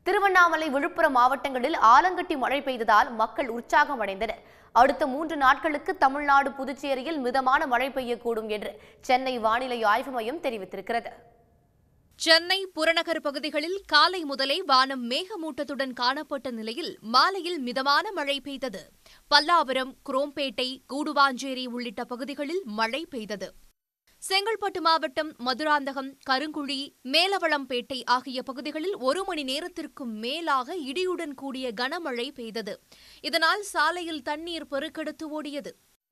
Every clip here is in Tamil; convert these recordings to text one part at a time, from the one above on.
திருவண்ணாமலை விழுப்புரம் மாவட்டங்களில் ஆலங்கட்டி மழை பெய்ததால் மக்கள் உற்சாகம் அடைந்தனர் அடுத்த மூன்று நாட்களுக்கு தமிழ்நாடு புதுச்சேரியில் மிதமான மழை பெய்யக்கூடும் என்று சென்னை வானிலை ஆய்வு மையம் தெரிவித்திருக்கிறது சென்னை புறநகர் பகுதிகளில் காலை முதலே வானம் மேகமூட்டத்துடன் காணப்பட்ட நிலையில் மாலையில் மிதமான மழை பெய்தது பல்லாவரம் குரோம்பேட்டை கூடுவாஞ்சேரி உள்ளிட்ட பகுதிகளில் மழை பெய்தது செங்கல்பட்டு மாவட்டம் மதுராந்தகம் கருங்குழி மேலவளம்பேட்டை ஆகிய பகுதிகளில் ஒரு மணி நேரத்திற்கும் மேலாக இடியுடன் கூடிய கனமழை பெய்தது இதனால் சாலையில் தண்ணீர் பெருக்கெடுத்து ஓடியது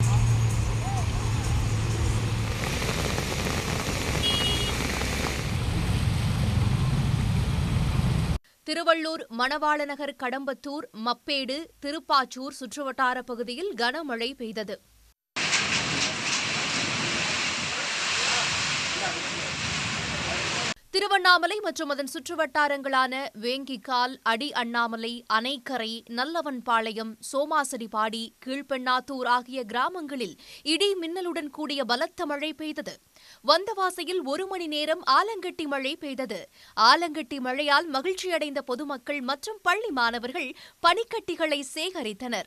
திருவள்ளூர் மணவாளநகர் கடம்பத்தூர் மப்பேடு திருப்பாச்சூர் சுற்றுவட்டார பகுதியில் கனமழை பெய்தது திருவண்ணாமலை மற்றும் அதன் சுற்றுவட்டாரங்களான வேங்கிக்கால் அடி அண்ணாமலை அணைக்கரை நல்லவன்பாளையம் சோமாசடிப்பாடி கீழ்பெண்ணாத்தூர் ஆகிய கிராமங்களில் இடி மின்னலுடன் கூடிய பலத்த மழை பெய்தது வந்தவாசையில் ஒரு மணி நேரம் ஆலங்கட்டி மழை பெய்தது ஆலங்கட்டி மழையால் மகிழ்ச்சியடைந்த பொதுமக்கள் மற்றும் பள்ளி மாணவர்கள் பனிக்கட்டிகளை சேகரித்தனர்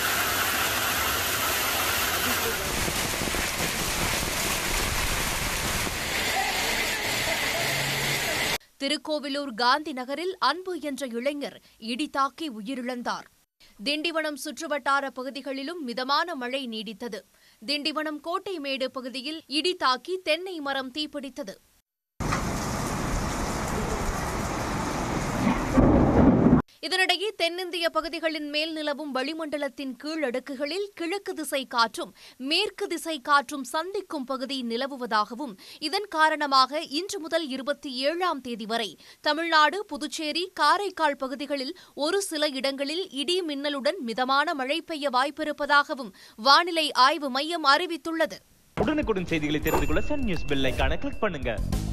திருக்கோவிலூர் காந்தி நகரில் அன்பு என்ற இளைஞர் இடி தாக்கி உயிரிழந்தார் திண்டிவனம் சுற்றுவட்டார பகுதிகளிலும் மிதமான மழை நீடித்தது திண்டிவனம் கோட்டைமேடு பகுதியில் இடி தாக்கி தென்னை மரம் தீப்பிடித்தது இதனிடையே தென்னிந்திய பகுதிகளின் மேல் நிலவும் வளிமண்டலத்தின் கீழ் அடுக்குகளில் கிழக்கு திசை காற்றும் மேற்கு திசை காற்றும் சந்திக்கும் பகுதி நிலவுவதாகவும் இதன் காரணமாக இன்று முதல் இருபத்தி ஏழாம் தேதி வரை தமிழ்நாடு புதுச்சேரி காரைக்கால் பகுதிகளில் ஒரு சில இடங்களில் இடி மின்னலுடன் மிதமான மழை பெய்ய வாய்ப்பிருப்பதாகவும் வானிலை ஆய்வு மையம் அறிவித்துள்ளது உடனுக்குடன் செய்திகளை தெரிந்து கொள்ள சன் நியூஸ் பெல் ஐகானை கிளிக் பண்ணுங்க